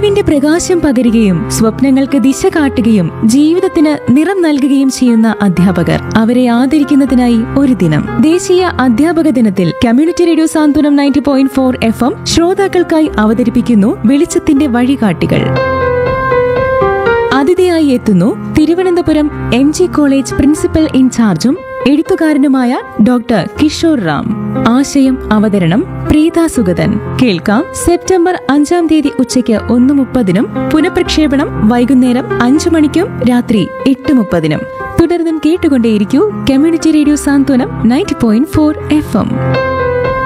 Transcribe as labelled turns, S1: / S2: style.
S1: അറിവിന്റെ പ്രകാശം പകരുകയും സ്വപ്നങ്ങൾക്ക് ദിശ കാട്ടുകയും ജീവിതത്തിന് നിറം നൽകുകയും ചെയ്യുന്ന അധ്യാപകർ അവരെ ആദരിക്കുന്നതിനായി ഒരു ദിനം ദേശീയ അധ്യാപക ദിനത്തിൽ community radio Santhwanam ninety point four F M ശ്രോതാക്കൾക്കായി അവതരിപ്പിക്കുന്നു വെളിച്ചത്തിന്റെ വഴികാട്ടികൾ അതിഥിയായി എത്തുന്നു Thiruvananthapuram M G college principal ഇൻചാർജും എഴുത്തുകാരനുമായ ഡോക്ടർ കിഷോർ റാം ആശയം അവതരണം പ്രീത സുഗതൻ കേൾക്കാം സെപ്റ്റംബർ അഞ്ചാം തീയതി ഉച്ചയ്ക്ക് ഒന്ന് മുപ്പതിനും പുനഃപ്രക്ഷേപണം വൈകുന്നേരം അഞ്ചു മണിക്കും രാത്രി എട്ട് മുപ്പതിനും തുടർന്നും കേട്ടുകൊണ്ടേയിരിക്കൂ community radio Santhwanam ninety point four F M